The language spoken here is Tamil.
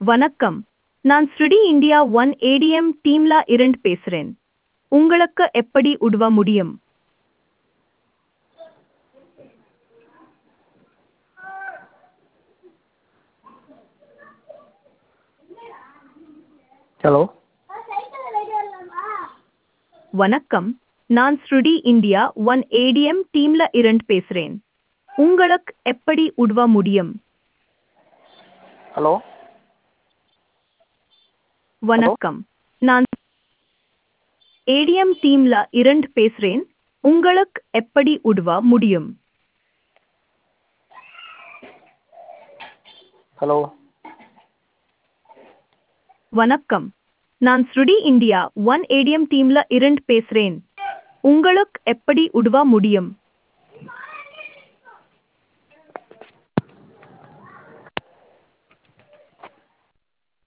வணக்கம் நான் ஸ்ருடி இந்தியா ஒன் ஏடிஎம் டீம்ல இருந்து பேசுறேன் உங்களுக்கு எப்படி உதவ முடியும் ஹலோ வணக்கம் நான் ஸ்ருடி இந்தியா ஒன் ஏடிஎம் டீம்ல இருந்து பேசுறேன் உங்களுக்கு எப்படி உதவ முடியும் ஹலோ வணக்கம் நான் ஏடிஎம் டீம்ல இருந்து பேசுறேன் உங்களுக்கு எப்படி உதவ முடியும் ஹலோ வணக்கம் நான் ஸ்ருடி இந்தியா ஒன் ஏடிஎம் டீம்ல இருந்து பேசுறேன் உங்களுக்கு எப்படி உதவ முடியும்